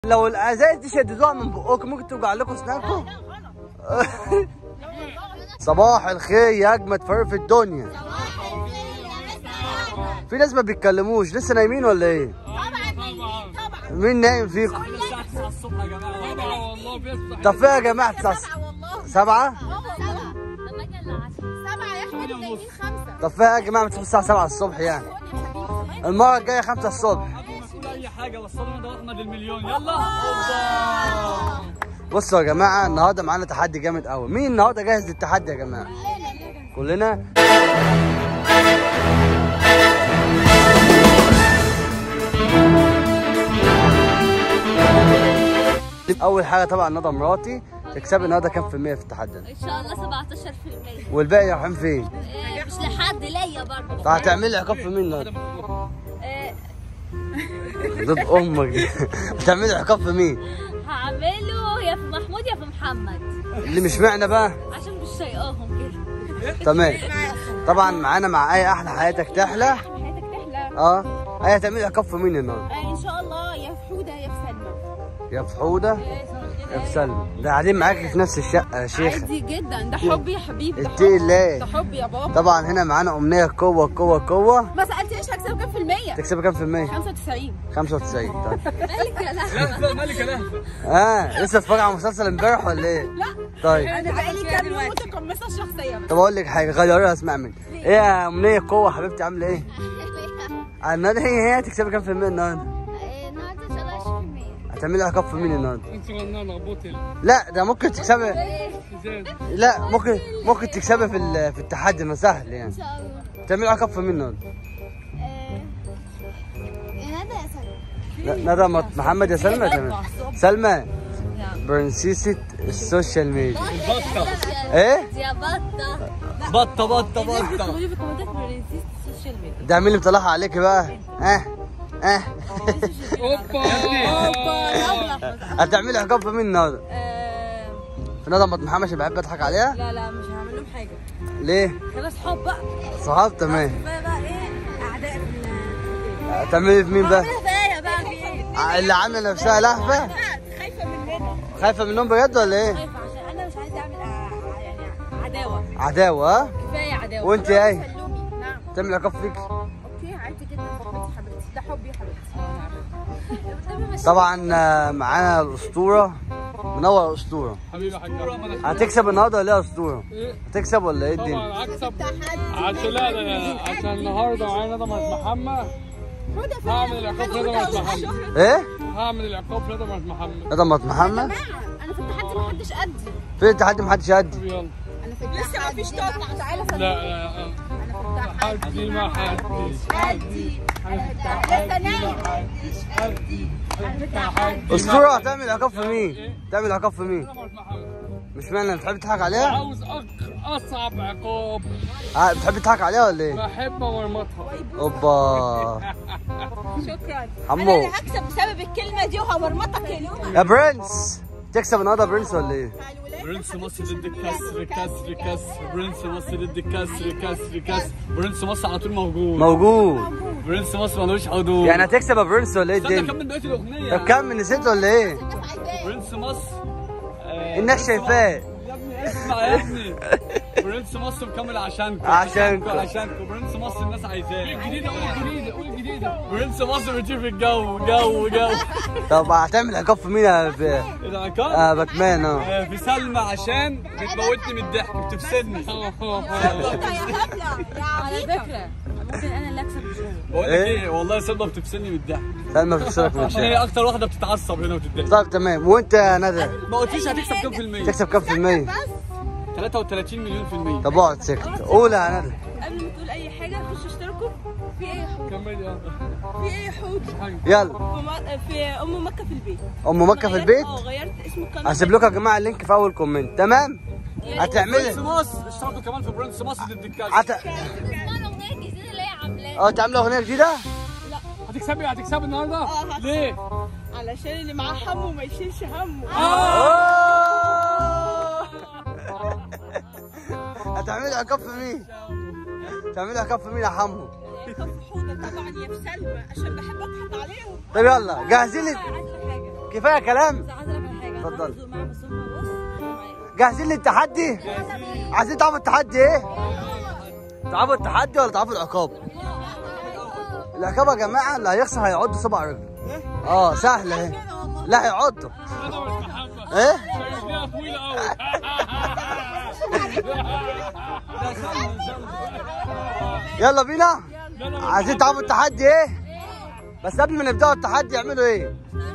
لو الازايز دي شددوها من بقكم ممكن توجع لكم اسنانكم صباح الخير يا اجمد فرق في الدنيا في ناس ما بيتكلموش لسه نايمين ولا ايه مين نايم فيكم الصبح يا جماعه طبعا والله بيفتح طب فين يا جماعه الساعه سبعة طب فين يا جماعه بتصحوا الساعه 7 الصبح يعني المره الجايه 5 الصبح كل اي حاجه وصلنا ده احمد المليون يلا اوبا بصوا يا جماعه النهارده معانا تحدي جامد قوي مين النهارده جاهز للتحدي يا جماعه كلنا اول حاجه طبعا ندى مراتي تكسبي النهارده كام في المية في التحدي ده ان شاء الله 17% والباقي رايحين فين إيه، مش لحد ليا برضه طب هتعملي عقاب في مين النهارده إيه، ضد امك دي هتعملي عقاب في مين هعمله يا في محمود يا في محمد اللي مش معنا بقى عشان مش طايقاهم كده تمام طبعا معانا مع اي احلى حياتك تحلى حياتك تحلى اه اي هتعملي عقاب في مين النهارده ان شاء الله يا في حوده يا في سلمى يا في حوده يا في سلمى ده قاعدين معاكي في نفس الشقه يا شيخه عادي جدا ده حب يا حبيبي ده اتقي حب الله ده حب يا بابا طبعا هنا معانا امنيه قوه قوه قوه ما سالتنيش هكسب كام في المية تكسبي كام في المية؟ 95 95 طيب مالك يا لهوي لهفه ملكه لهفه اه لسه اتفرج على مسلسل امبارح ولا ايه؟ لا طيب انا بقالي كام يوم متقمصه الشخصيه طب اقول لك حاجه غيريها اسمع مني ايه يا امنيه قوه حبيبتي عامله ايه؟ النهارده هي هي تكسبي كام في المية النهارده؟ النهارده ان شاء الله 20% هتعملي عقاب في مين النهارده؟ انت غنانا بوتل لا ده ممكن تكسبي ازاز لا ممكن ممكن تكسبي في ال- في التحدي ما سهل يعني ان شاء الله تعملي عقاب في مين النهارده؟ ندى يا سلمى لا ندى مط- محمد يا سلمى تمام سلمى برنسيسة السوشيال ميديا بطه ايه؟ يا بطه بطه بطه بطه تقولي في الكومنتات برنسيس السوشيال ميديا ده مين اللي مطلعها عليكي بقى؟ اه اه اوبا هتعملي عقاب في مين النهارده؟ في ندى مط- محمد عشان بحب اضحك عليها؟ لا لا مش هعمل لهم حاجه ليه؟ احنا صحاب بقى صحاب تمام بقى بقى ايه اعداء في هتعملي في مين بقى؟ كفايه بقى في ايه ع- اللي عامله نفسها لهفه خايفه مننا خايفه منهم بجد ولا ايه؟ خايفه عشان انا مش عايزه اعمل ع- يعني عداوه عداوه ها؟ كفايه عداوه وانت ايه؟ سلومي نعم تعمل عقاب فيك اوكي عادي جدا صاحبتي حبيبتي ده حبي يا حبيبتي طبعا آه، معانا الاسطوره منور الاسطوره حبيبي حاج هتكسب النهارده ولا ايه يا اسطوره؟ ايه هتكسب ولا ايه الدنيا؟ طبعا اكسب عشان لا لا لا عشان النهارده معايا ندى محمد هعمل العقاب في ندى محمد ايه؟ هعمل العقاب في ندى محمد ندى مط- محمد انا في التحدي ما حدش قدي في التحدي محدش يهدي يلا انا في التحدي لسه ما فيش طاقه تعالى لا لا لا انا في التحدي حدي ما حدش قدي لسه نايم اسطوره هتعمل عقاب في مين؟ تعمل عقاب في مين؟ مش معنى بتحب تضحك عليها؟ عاوز أك- اصعب عقاب آه، بتحب تضحك عليها ولا ايه؟ بحب مرمطها اوبا شكرا حمو انا هكسب بسبب الكلمه دي وهمرمطك اليوم يا برنس تكسب النهارده برنس ولا ايه؟ برنس مصر ضد كسر كسر كسر برنس مصر ضد كسر كسر كسر برنس مصر على طول موجود موجود برنس مصر ملوش حدود يعني هتكسب يا برنس ولا ايه استنى الدنيا؟ كمل بقيه الاغنيه طب كمل نسيت ولا ايه؟ برنس مصر آه، الناس شايفاه يا ابني اسمع يا ابني برنس مصر مكمل عشانكم عشانكم. عشانكم برنس مصر الناس عايزاه قول الجديده قول الجديده قول الجديده برنس مصر بتشوف الجو جو جو طب هتعمل عقاب في مين يا ب- العقاب آه باكمان اه آه، في سلمى عشان بتموتني من الضحك بتفسدني على فكره ممكن انا اللي اكسب مش هو بقول لك إيه؟ ايه والله سلمى بتفسدني من الضحك سلمى بتكسرك من عشان هي الشارع اكتر واحده بتتعصب هنا وتتضايق طيب تمام وانت يا ندى ما قلتليش هتكسب كام في المية؟ تكسب كام في المية؟ 33 مليون في المية طب اقعد سكت قول يا ندى قبل ما تقول اي حاجه خشوا اشتركوا في ايه يا حوت كمل يا في ايه يا حوت يلا في م- في ام مكه في البيت ام مكه في البيت اه غيرت اسم القناه هسيب لكم يا جماعه اللينك في اول كومنت تمام برنس هتعملي مصر اشتركوا كمان في برنس مصر ضد الكاس هت... اسمها الاغنيه الجديده اللي هي عاملاها اه تعملوا اغنيه جديده هتكسبي هتكسبي النهارده؟ اه، هكسب. ليه؟ علشان اللي معاه همه ما يشيلش همه هتعملي عقاب في مين؟ تعملي عقاب في مين يا حمو؟ يا كف حوضه طبعا يا في سلمى عشان بحب اضحك عليهم طب يلا جاهزين لل- عايزه حاجه كفايه كلام عايزه اقول لك على حاجه اتفضل. اتفضل معايا بس هم بص معايا جاهزين للتحدي عايزين تعرفوا التحدي ايه تعرفوا التحدي ولا تعرفوا العقاب العقاب يا جماعه اللي هيخسر هيعض صبع رجله اه سهله اهي لا هيعضه ندى مش محمد ايه رجليها طويله قوي يلا بينا عايزين تعرفوا التحدي ايه بس قبل ما نبداوا التحدي يعملوا ايه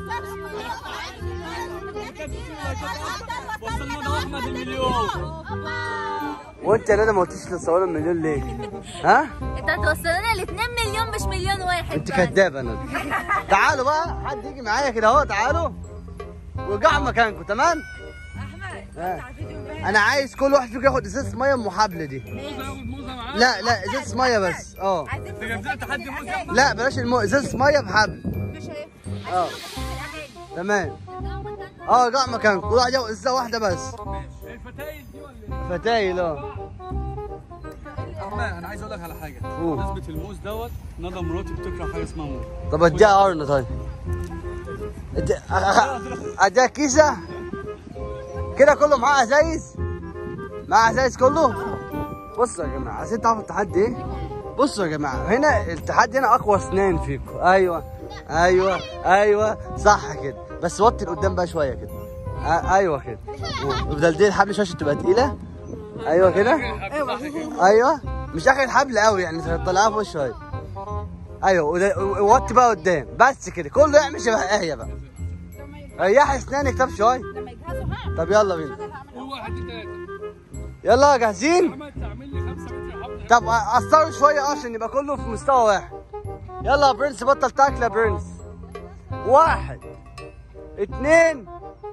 وصلنا احمد المليون وانت يا ندى ما قلتيش تصوروا المليون ليه ها انت هتوصلنا ل 2 مليون مش مليون واحد انت بس. كدابه يا ندى تعالوا بقى حد يجي معايا كده اهو تعالوا وارجعوا مكانكم تمام احمد آه. على الفيديو امبارح انا عايز كل واحد فيكم ياخد ازازه ميه من المحابله دي موزه ياخد موزه معاه لا لا ازازه ميه بس اه عايزين انت جايب لنا تحدي موزه لا بلاش المو ازازه ميه بحبل مش هي اه تمام اه ارجعوا مكانكم كل واحد ياخد ازازه واحده بس ايه الفتايل دي ولا ايه؟ فتايل اه احمد انا عايز اقول لك على حاجه قول. نسبه الموز دوت ندى مراتي بتكره حاجه اسمها موز طب اديها قرن طيب ادي- أ- أ- اديها كيسه كده كله معاه ازايز معاه ازايز كله بصوا يا جماعه عايزين تعرفوا التحدي ايه بصوا يا جماعه هنا التحدي هنا اقوى اسنان فيكم ايوه ايوه ايوه صح كده بس وطي لقدام بقى شويه كده آ- ايوه كده افضل دي الحبل شويه عشان تبقى تقيله ايوه كده ايوه مش اخر الحبل قوي يعني طلعها فوق شويه ايوه وده- ووطي بقى قدام بس كده كله يعمل شبه ايه بقى ريح اسنانك طب شويه لما يجهزوا ها طب يلا بينا قول واحد اتنين تلاته يلا جاهزين احمد تعمل لي 5 متر حبل طب قصروا شويه اه عشان يبقى كله في مستوى واحد يلا يا برنس بطل تاكل يا برنس واحد اتنين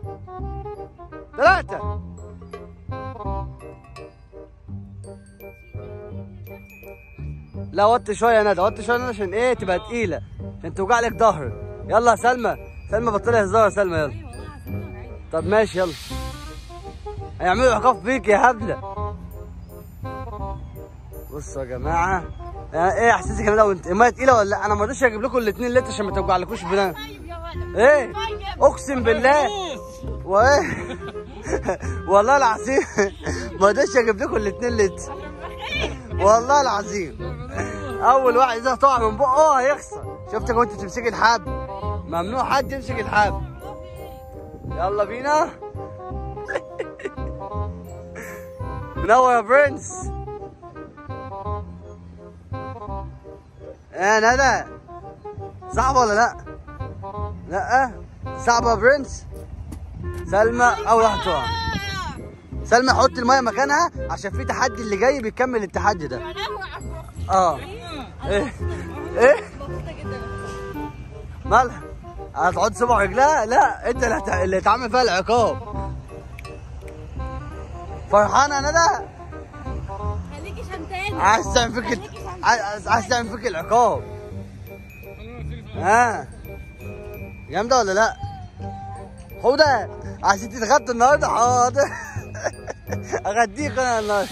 ثلاثة لا وطي شوية يا ندى وطي شوية يا ندى عشان ايه تبقى تقيلة عشان توجع لك ظهرك يلا يا سلمى سلمى بطلي هزار يا سلمى يلا طب ماشي يلا هيعملوا عقاب فيك يا هبلة بصوا يا جماعة يعني ايه احساسك كده وانت المية تقيلة ولا لا؟ انا ما رضيتش اجيب لكم الاثنين لتر عشان ما توجعلكوش بلا ايه اقسم بالله وايه والله العظيم ما رضيتش اجيب لكم الاثنين لتر والله العظيم اول واحد اذا طلع من بقه هيخسر شفتك وانت تمسكي الحبل ممنوع حد يمسك الحبل يلا بينا منور يا برنس ايه ندى صعبة ولا لا؟ لا صعبة يا برنس سلمى اول واحد تقع سلمى حط المية مكانها عشان في تحدي اللي جاي بيكمل التحدي ده اه ايه ايه مالها هتقعد صبع رجلها لا انت اللي هت- اللي هتعمل فيها العقاب فرحانه يا ندى خليكي شمتاني عايز تعمل فيك عايز عايز تعمل فيك العقاب ها جامده ولا لا حوده عايزين تتغدوا النهارده حاضر اغديك انا النهارده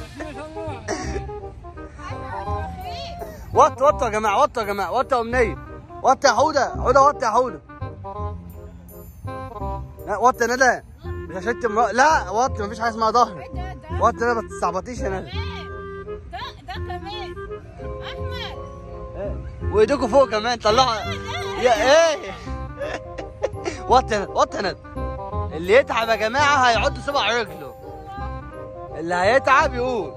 وط وط يا جماعه وط يا جماعه وط يا امنيه وط يا حوده حوده وط يا حوده لا وط يا ندى مش عشان تمر... لا وط مفيش حاجه اسمها ظهر وط يا ندى ما تستعبطيش يا ندى ده ده كمان احمد وايديكوا فوق كمان طلعوا يا ايه وطن وطن اللي يتعب يا جماعه هيعض صبع رجله اللي هيتعب يقول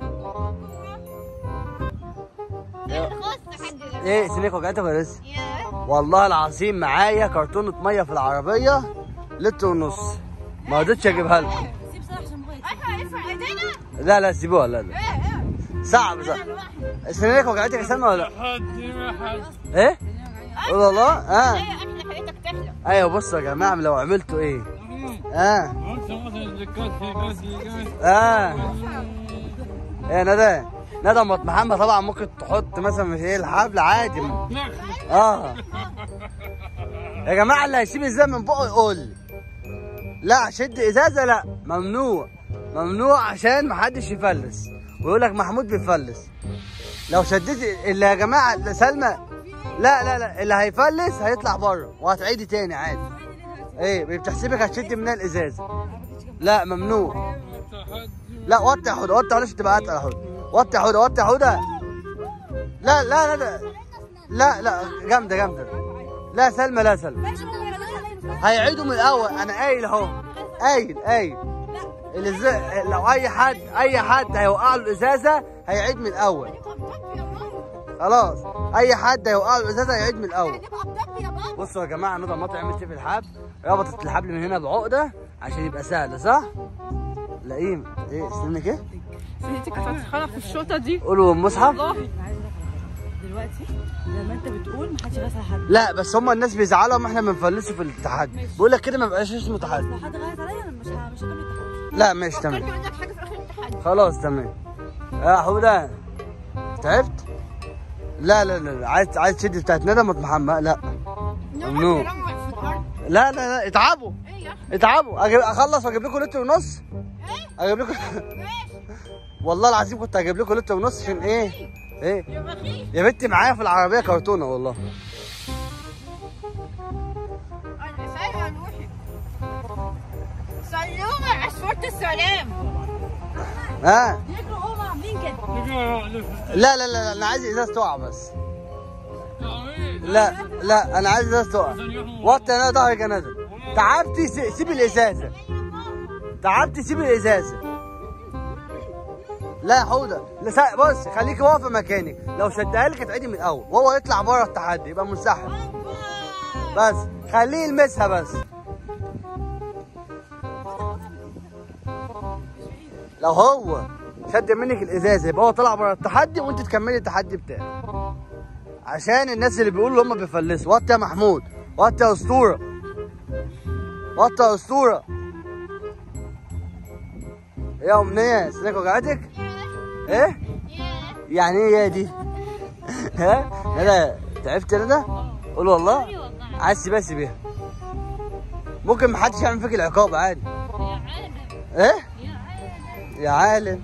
خص حد ده ايه سنيك وجعتك ولا لسه يا والله العظيم معايا كرتونه ميه في العربيه لتر ونص ما رضيتش اجيبها لكم سيب صلاح عشان بغيت احمد ارفع ايدينا لا لا سيبوها لا لا ايه ايه صعب صعب سنيك وجعتك يا سلمى ولا لا حد ما حد ايه قول والله اه ايه احنا حياتك تحلم ايوه بصوا يا جماعه لو عملتوا ايه اه انت مثلا اللي كات في كات في كات اه ايه ندى ندى ام محمد طبعا ممكن تحط مثلا مش ايه الحبل عادي اه يا جماعه اللي هيسيب ازاي من بقه يقول لي. لا شد ازازه لا ممنوع ممنوع عشان محدش يفلس ويقول لك محمود بيفلس لو شديت اللي يا جماعه اللي سلمى لا لا لا اللي هيفلس هيطلع بره وهتعيدي تاني عادي ايه بتحسبك هتشد منها الازازه لا ممنوع تحدي لا وطي يا حوده وطي معلش تبقى اتقل يا حوده وطي يا حوده وطي يا حوده لا لا لا لا لا جامده جامده لا سلمى لا سلمى هيعيدوا من الاول انا قايل اهو قايل قايل الإزا- لو اي حد اي حد هيوقع له الازازه هيعيد من الاول خلاص اي حد هيوقع له الازازه هيعيد من الاول نبقى بضب يا بابا بصوا يا جماعه نضع مطعم عملت إيه في الحبل ربطت الحبل من هنا بعقده عشان يبقى سهل صح؟ لئيم ايه استنى كده سنتك كانت هتتخلق في الشوطه دي قولوا المصحف دلوقتي زي ما انت بتقول محدش غسل حد لا بس هم الناس بيزعلوا ما احنا بنفلسوا في التحدي بيقول لك كده ما بقاش اسمه تحدي لو حد غلط عليا انا مش ه- مش هكمل التحدي لا ماشي فكرت تمام منك حاجه في اخر التحدي خلاص تمام يا حوده تعبت لا لا لا لا. عايز عايز تشد بتاعت ندى ما محمد لا ممنوع. يرمع في الارض لا لا لا اتعبوا ايه يا اتعبوا أجيب اخلص واجيب لكم لتر ونص اجيب لكم ماشي والله العظيم كنت هجيب لكم لتر ونص عشان ايه ايه يا بخيل يا بنتي معايا في العربيه كرتونه والله انا سايقه نوحي سلومه عصفورة السلام ها يجروا هم عاملين كده لا لا لا, لا انا عايز ازازه تقع بس لا لا انا عايز ازازه تقع وطي انا ظهرك يا ندى تعبتي س- سيب الازازه تعبتي سيب الازازه لا يا حوده لا سا- بص خليكي واقفه مكانك لو شدها لك هتعيدي من الاول وهو يطلع بره التحدي يبقى منسحب بس خليه يلمسها بس لو هو شد منك الازازه يبقى هو طلع بره التحدي وانت تكملي التحدي بتاعك عشان الناس اللي بيقولوا هم بيفلسوا وطي يا محمود وطي يا اسطوره وطي يا اسطوره إيه يا امنيه سنك وجعتك ايه يعني ايه يا دي ها ندى تعبت يا ندى قول والله عايز تسيبها سيبيها ممكن محدش يعمل فيك العقاب عادي ايه يا عالم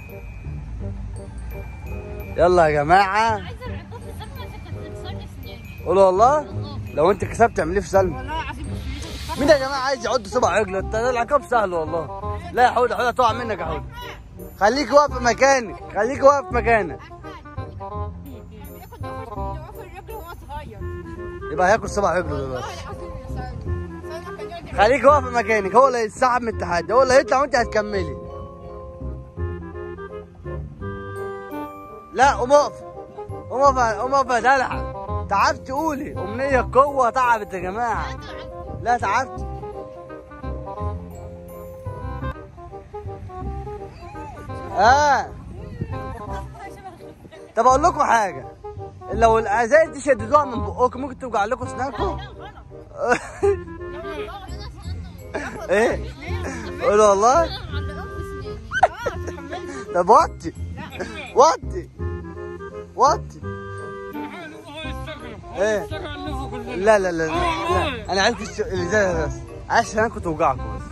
يلا يا جماعه عايزه العقاب في الزمن عشان كانت بتصرف سناني قول والله لو انت كسبت اعمليه في سلمى والله العظيم مش مين يا جماعه عايز يعض صبع رجله انت ده العقاب سهل والله لا يا حوده حوده تقع منك يا حوده خليك واقف مكانك خليك واقف مكانك بياخد ضفر ضفر الرجل وهو صغير يبقى هياكل صبع رجله والله دلوقتي العظيم يا سلمى سلمى كان يقعد يعمل خليك واقف مكانك هو اللي هيتسحب من التحدي هو اللي هيطلع وانت هتكملي لا قوم اقف قوم اقف قوم اقف يا دلع تعبت قولي امنيه قوه تعبت يا جماعه لا تعبت اه طب اقول لكم حاجه لو الازايز دي شددوها من بقكم ممكن توجع لكم اسنانكم ايه قول والله طب وطي وطي وطي ايه لا لا لا, لا. انا عايز الش- الازازه بس عايز سنانكم توجعكم بس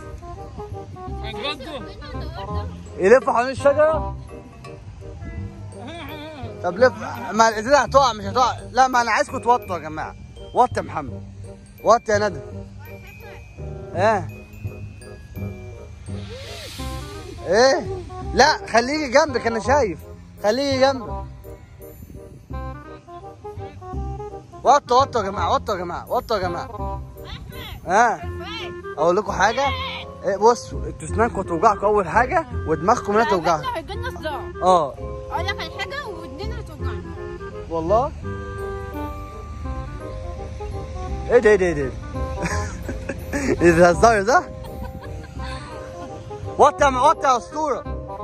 يلف حوالين الشجره طب لف ما الازازه هتقع مش هتقع لا ما انا عايزكم توطوا يا جماعه وطي يا محمد وطي يا ندى ايه ايه لا خليكي جنبك انا شايف خليكي جنبك وطوا وطوا يا جماعه وطوا يا جماعه وطوا يا جماعه ها اقول لكم حاجه إيه بصوا انتوا اسنانكم توجعكم اول حاجه ودماغكم هنا توجعكم هيجيلنا صداع اه اقول لك على حاجه ودننا هتوجعنا والله ايه ده ايه ده ايه ده ايه ده هزار ده وطي يا وطي يا اسطوره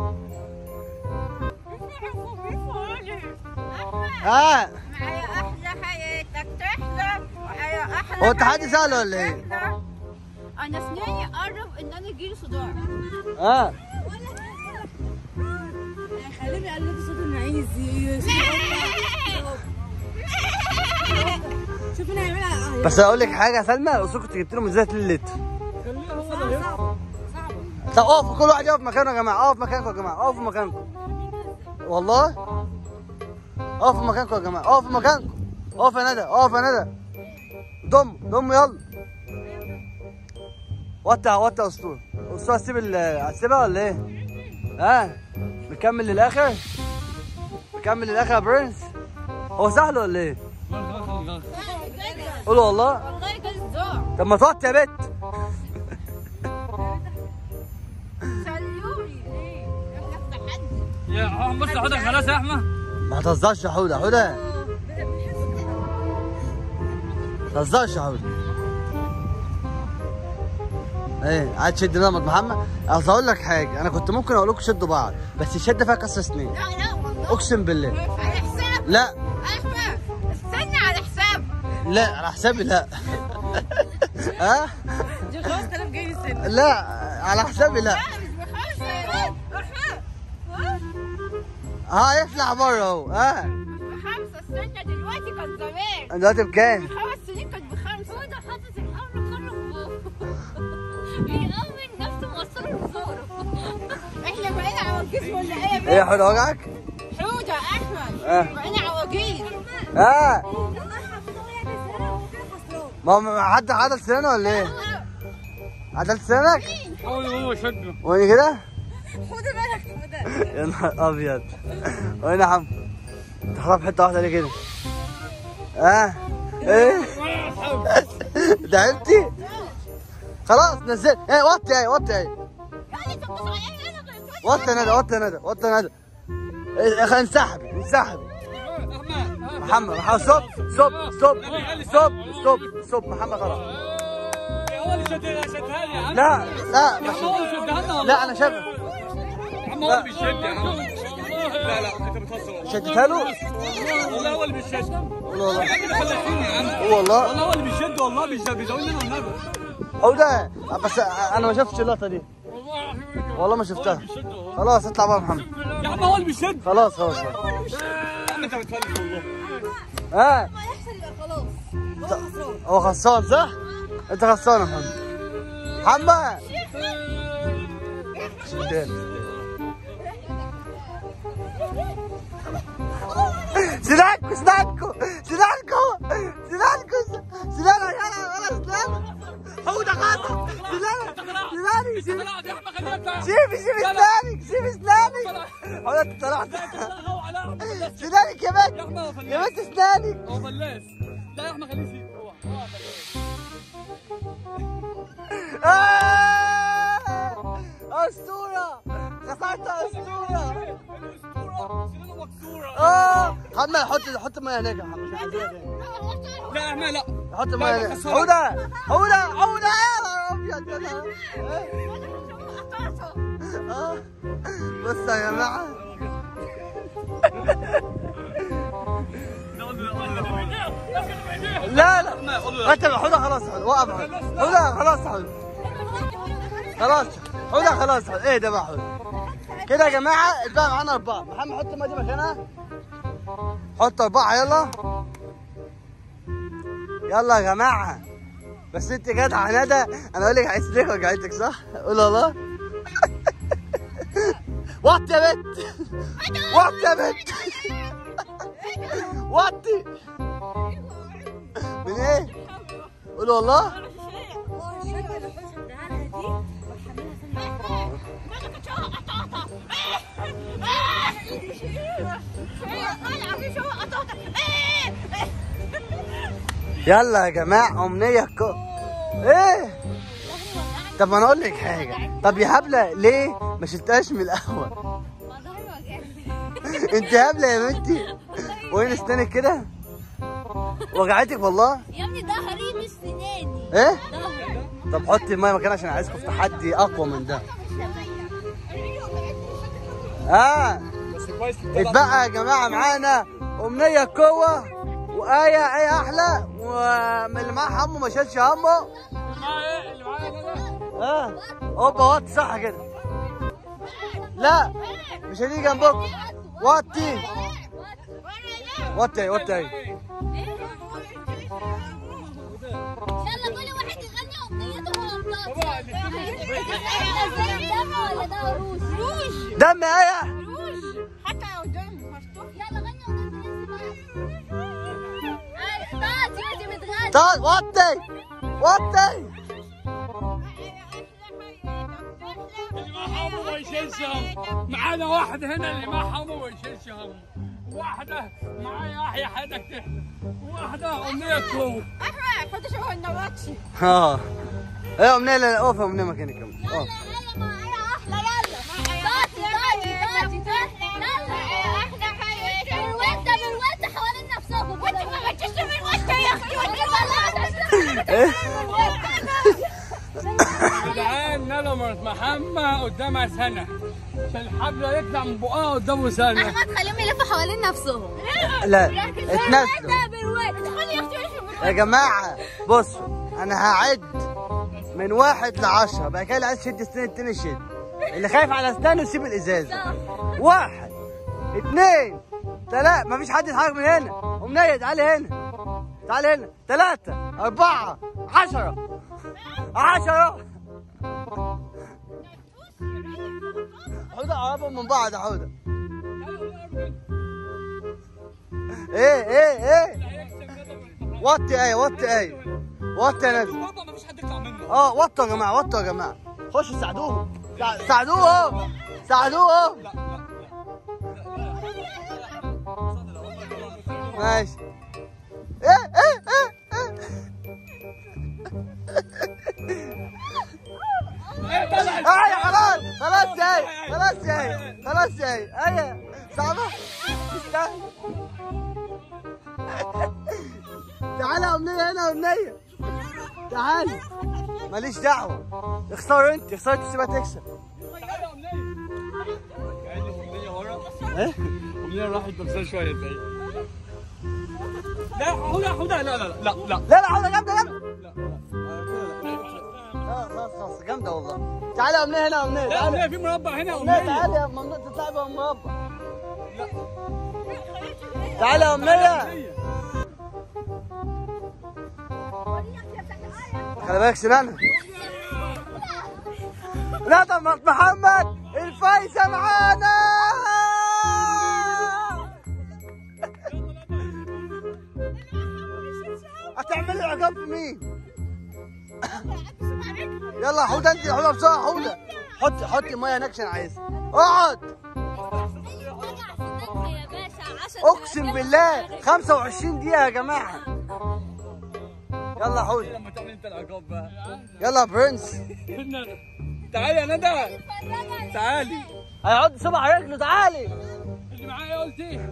ها معايا احلى حياتك تحلى معايا احلى هو التحدي حياتك سهل ولا ايه؟ تحلى. انا اسناني قرب ان انا يجيلي صداع ها خليني اقلد صوت المعيز شوف انا هيعملها بس اقول لك حاجه يا سلمى الاصول كنت جبت لهم ازازه اللتر طب اقفوا كل واحد يقف مكانه يا جماعه اقف مكانكم يا جماعه اقفوا مكانكم والله اقفوا مكانكم يا جماعه اقفوا مكانكم اقف يا ندى اقف يا ندى ضم ضم يلا وطي وطي يا اسطوره اسطوره هتسيب ال هتسيبها ولا ايه؟ ها؟ مكمل للاخر؟ مكمل للاخر يا برنس؟ هو سهل ولا ايه؟ قول والله والله جزار طب ما توطي يا بت سليوني احنا في تحدي يا عم بص حضرتك خلاص يا احمد ما تهزرش يا حوده حوده ما تهزرش يا حوده ايه قاعد تشد نمط محمد اصل اقول لك حاجه انا كنت ممكن اقول لكم شدوا بعض بس الشده فيها كسر سنين لا لا والله اقسم بالله على حساب لا احمد استنى على حساب لا على حسابي لا ها دي 5000 جاي السن لا على حسابي لا لا مش بخمسة يا رب أحمد. ها؟ ها يفلح بره اهو ها بخمسة استنى دلوقتي كان زمان دلوقتي بكام خمس سنين كانت بخمسة هو ده حاطط الحمل كله في بوقه بيأمن نفسه موصله لزوره احنا بقينا عواجيز ولا ايه ايه يا حوده وجعك حودة احمد آه. بقينا عواجيز ها ما هو ما حد عدل سنانه ولا ايه عدلت سنانك حاول هو شده وين كده حودة مالك حودة يا نهار ابيض وين يا حم انت حاطط في حته واحده ليه كده ها ايه تعبتي خلاص نزل ايه وطي ايه وطي ايه يعني انت بتصل عليا انا غير وطي ندى وطي ندى وطي ندى إيه، خلينا نسحب نسحب محمد محمد صب صب صب صب صب صب محمد خلاص هو اللي شدها شدها لي يا عم لا لا مش هو اللي شدها لنا والله لا انا شايف يا عم هو اللي بيشد يا عم لا لا انت بتهزر والله شدتها له والله هو اللي بيشد قول والله يا عم ده خلصتني يا عم قول والله والله هو اللي بيشد والله بيشد بيزود لنا النبي هو ده بس انا ما شفتش اللقطه دي والله والله ما شفتها خلاص اطلع بقى يا محمد يا عم هو اللي بيشد خلاص خلاص خلاص. يا عم انت بتفلس والله ها ما يحصل يبقى خلاص هو خسران صح؟ انت خسران يا محمد محمد شدال سنانكو سنانكو سنانكو سنانكو سنانكو يلا ولا سنان هو ده غلط سنانك سناني سيبي لا يا عم خليها سيبي سيبي سنانك سيبي سنانك هو ده انت طلعت هو على سنانك يا بنت يا احمد هو يا فلاس بنت سنانك هو فلاس لا يا احمد خليه يسيب هو هو فلاس آه! أسطورة خسرت أسطورة الاسطوره سنانه مكسوره اه محمد حط حط ميه هناك يا محمد مش عايزينها تاني. لا يا احمد لا حط لا، ميه لا، هناك خسارة. حودة حودة حودة يا نهار ابيض يا نهار اه بص يا جماعة لا لا انت حودة خلاص حودة وقف حودة حودة خلاص حودة خلاص حودة خلاص حودة ايه ده بقى حودة كده يا جماعة اتبقى معانا أربعة محمد حط المية دي مكانها حط أربعة يلا يلا يا جماعة بس انت جدعة ندى انا اقول لك عايز ليه وجعتك صح؟ قول والله وطي يا بنت وطي يا بنت وطي من ايه؟ قول والله يلا يا جماعة أمنية كو ايه؟ طب ما انا اقول لك حاجة طب يا هبلة ليه ما شلتهاش من الأول؟ انت هبلة يا بنتي وين اسنانك كده؟ وجعتك والله؟ يا ابني ظهري مش سناني ايه؟ ظهري طب حطي المية مكانها عشان عايزكم في تحدي أقوى من ده اه بس كويس اتبقى يا جماعة معانا أمنية قوة وآية آية أحلى ومن اللي معاه همه ما شالش همه معايا ايه اللي معايا ده اه هوبا وطي صح كده لا مش هتيجي جنبك وطي وطي وطي يلا كل واحد يغني اغنيته ولا بابا الاثنين ازاي دم ولا ده روج روج دم آية روج حتى لو دم مفتوح يلا غني اغنيته طاطي وانت بتغني طيب وطي وطي يشيلش هم معانا واحد هنا اللي ما همه ما يشيلش هم واحده معايا احيا حياتك تحلى واحده امنيه كوم احمد حط شبه النواتشي اه ايه امنيه لا اوف امنيه مكانك كمان يلا اوف يلا معايا احلى يلا داتي داتي داتي يلا احلى حاجه بالوده بالوده حوالين نفسكم وانت ما بتجيش بالوده يا اختي وانت ايه جدعان ندى مرات محمد قدامها سنه عشان الحبل يطلع من بقها قدامه سنه احمد خليهم يلفوا حوالين نفسهم لا اتنازلوا بالوده خلي يا اختي يلفوا يا جماعة بصوا أنا هعد من واحد لعشرة بعد كده اللي عايز يشد سنين التاني يشد اللي خايف على أسنانه يسيب الإزازة واحد اتنين تلاتة مفيش حد يتحرك من هنا أمنية تعالي هنا تعالي هنا تلاتة أربعة عشرة عشرة حودة قربهم من بعض يا حودة ايه ايه ايه وطي ايه وطي ايه وطي يا ناس برضه مفيش حد يطلع منه اه وطوا يا جماعه وطوا يا جماعه خشوا ساعدوهم سا- ساعدوهم ساعدوهم ماشي ايه ايه ايه ايه ايه خلاص خلاص جاي خلاص جاي خلاص جاي ايه صعبة استنى تعالى يا امنية هنا يا امنية تعالي ماليش دعوة اخسر انت اخسرت تسيبها تكسب ايه امنيه راحت بس شويه زي لا هدى هدى لا لا لا لا لا لا حاضر جامدة جامدة لا خلاص خلاص جامدة والله تعالى يا امنية هنا يا امنية لا تعالى امنيه في مربع هنا يا امنية امنيه تعالى يا ممنوع تطلعي بقى مربع تعالى يا امنية خلي بالك سنانها لا طب محمد الفايزة معانا هتعمل لي عقاب في مين؟ يلا حوده انت حوده بسرعه حوده حط حطي ميه هناك عشان عايزها اقعد يا باشا عشان اقسم بالله 25 دقيقه يا جماعه يلا يا حوده لما تعمل انت العقاب بقى يلا يا برنس تعالي يا ندى تعالي هيقعد صبع رجله تعالي اللي معايا قلت ايه؟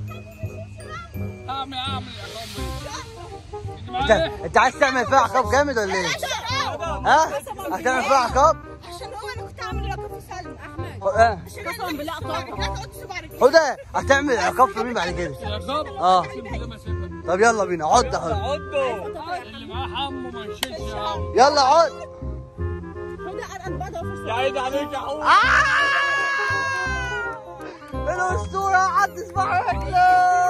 اعمل اعمل العقاب اللي انت معايا انت عايز تعمل فيها عقاب جامد ولا ايه؟ ها؟ هتعمل فيها عقاب؟ عشان هو انا كنت عامل رقم في سلم احمد اه قسما بالله طبعا لا تقعد صبع رجلي حوده هتعمل عقاب في مين بعد كده؟ العقاب اه اقسم بالله ما شايفها طب يلا بينا عد يا حوده عضه اللي معاه حمو ما يشيلش يا عم يلا عد هدى انا بقى في يا عيني عليك يا حمو الاسطوره عد صباح رجله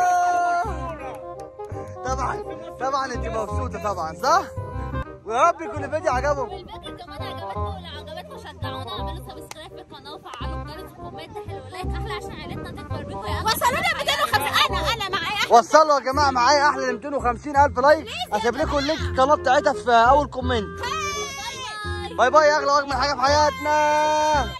طبعا طبعا انت مبسوطه طبعا صح؟ ويا رب يكون الفيديو عجبكم والفكرة كمان عجبتكم ولو عجبتكم شجعونا اعملوا سبسكرايب في القناة وفعلوا الجرس وكومنت حلو لايك احلى عشان عيلتنا تكبر بيكم يا وصلوا لي 250 انا انا معايا وصلوا يا جماعه معايا احلى من 250 الف لايك هسيب لكم اللينك القناه بتاعتها في اول كومنت باي باي باي اغلى واجمل حاجه في حياتنا